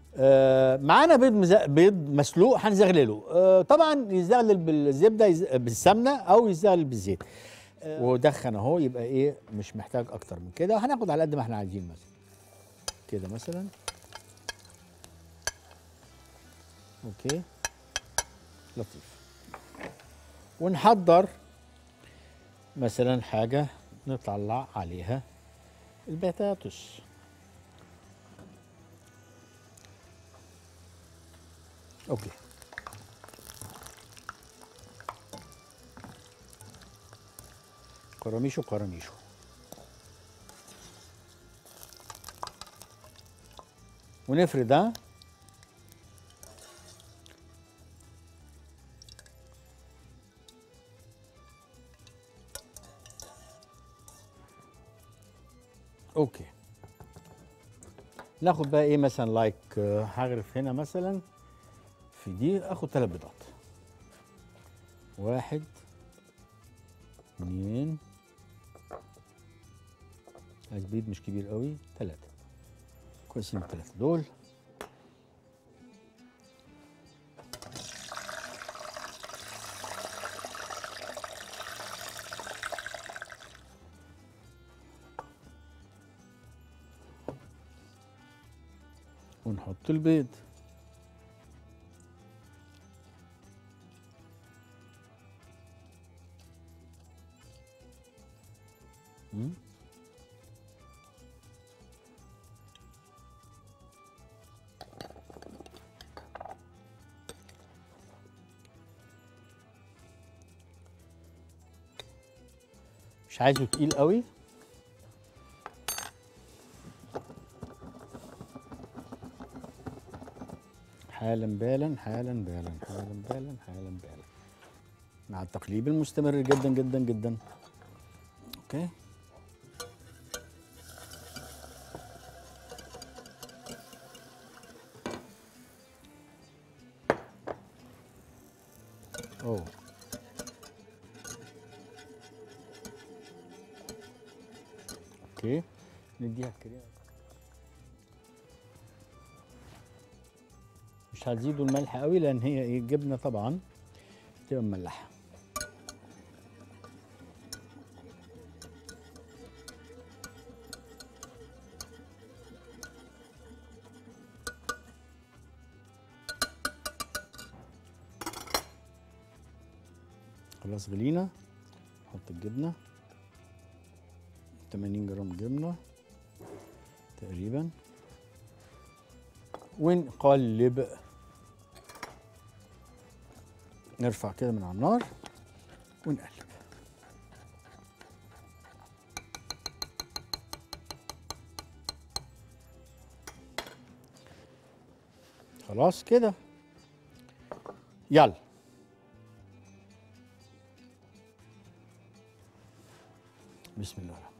آه معانا بيض مز... بيض مسلوق هنزغلله آه طبعا يزغلل بالزبده يز... بالسمنه او يزغلل بالزيت آه ودخن اهو يبقى ايه مش محتاج اكتر من كده وهناخد على قد ما احنا عايزين مثلا كده مثلا اوكي لطيف ونحضر مثلا حاجه نطلع عليها البطاطس اوكي قراميشو قراميشو ونفرد ها اوكي ناخد بقى ايه مثلا لايك آه، هغرف هنا مثلا في دي اخد ثلاث بيضات واحد اتنين عايز بيض مش كبير قوي ثلاثة كويسين الثلاثة دول ونحط البيض مم. مش عايزه تقيل قوي حالا بالا حالا بالا حالا بالا حالا بالا مع التقليب المستمر جدا جدا جدا اوكي اوه اوكي نديها الكريمه مش هتزيدوا الملح قوي لان هي ايه الجبنه طبعا تبقى مملحه خلاص غلينا نحط الجبنه 80 جرام جبنه تقريبا ونقلب نرفع كده من على النار ونقلب خلاص كده يلا بسم الله الرحمن